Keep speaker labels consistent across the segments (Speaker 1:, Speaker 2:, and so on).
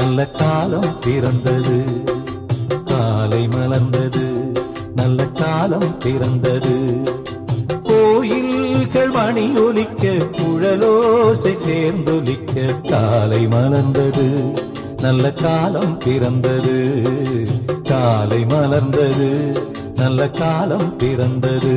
Speaker 1: நல்ல காலம் பிறந்தது காலை மலர்ந்தது நல்ல காலம் பிறந்தது கோயில்கள் மணி ஒலிக்க குழலோசை சேர்ந்தொலிக்க காலை மலர்ந்தது நல்ல காலம் பிறந்தது காலை மலர்ந்தது நல்ல காலம் பிறந்தது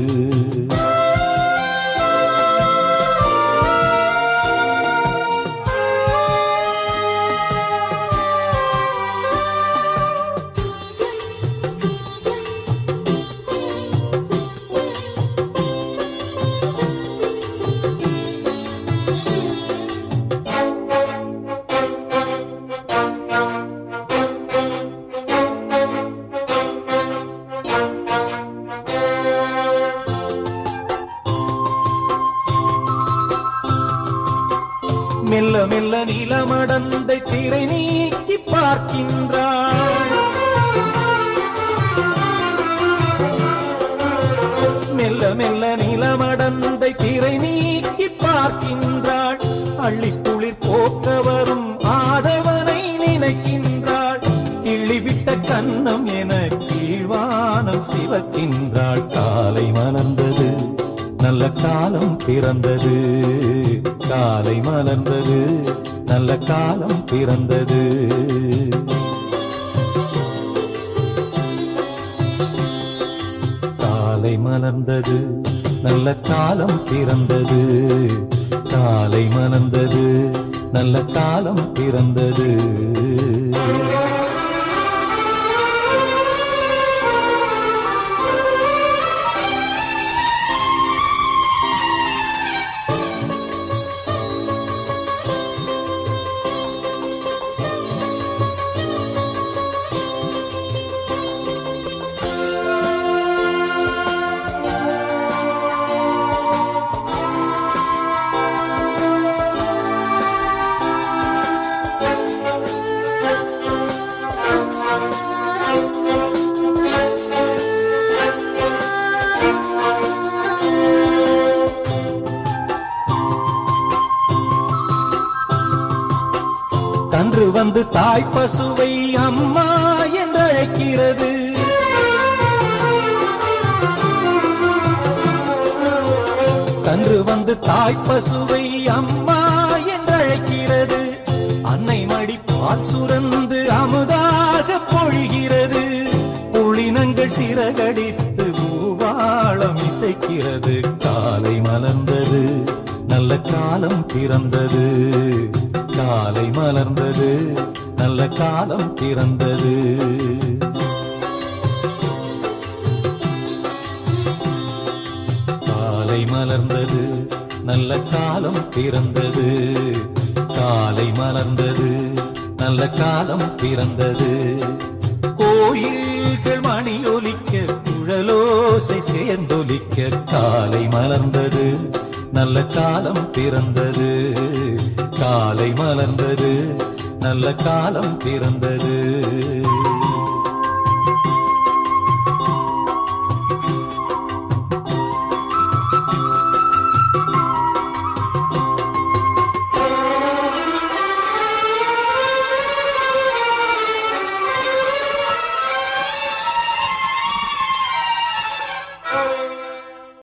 Speaker 1: மெல்ல மெல்ல நிலமடந்தை திரை நீக்கி பார்க்கின்றாள் மெல்ல மெல்ல நிலமடந்தை திரை நீக்கி பார்க்கின்றாள் அள்ளி குளிர் போக்க வரும் ஆதவனை நினைக்கின்றாள் கிள்ளிவிட்ட கன்னம் என கீழ்வானம் சிவக்கின்றாள் காலை மலர்ந்தது நல்ல காலம் பிறந்தது காலை மலர்ந்தது நல்ல காலம் பிறந்தது காலை மலர்ந்தது நல்ல காலம் பிறந்தது காலை மலர்ந்தது நல்ல காலம் பிறந்தது கன்று வந்து தாய் பசுவை அம்மா என்றழைக்கிறது கன்று வந்து தாய் பசுவை அம்மா என்றழைக்கிறது அன்னை மடி பால் சுரந்து அமுதாக பொழிகிறது புளினங்கள் சிறகடித்து பூவாளம் இசைக்கிறது காலை மலர்ந்தது நல்ல காலம் பிறந்தது காலை மலர்ந்தது நல்ல காலம் பிறந்தது காலை மலர்ந்தது நல்ல காலம் பிறந்தது காலை மலர்ந்தது நல்ல காலம் பிறந்தது கோயில்கள் மணி ஒலிக்க குழலோசை சேர்ந்தொலிக்க காலை மலர்ந்தது நல்ல காலம் பிறந்தது காலை மலர்ந்தது நல்ல காலம் பிறந்தது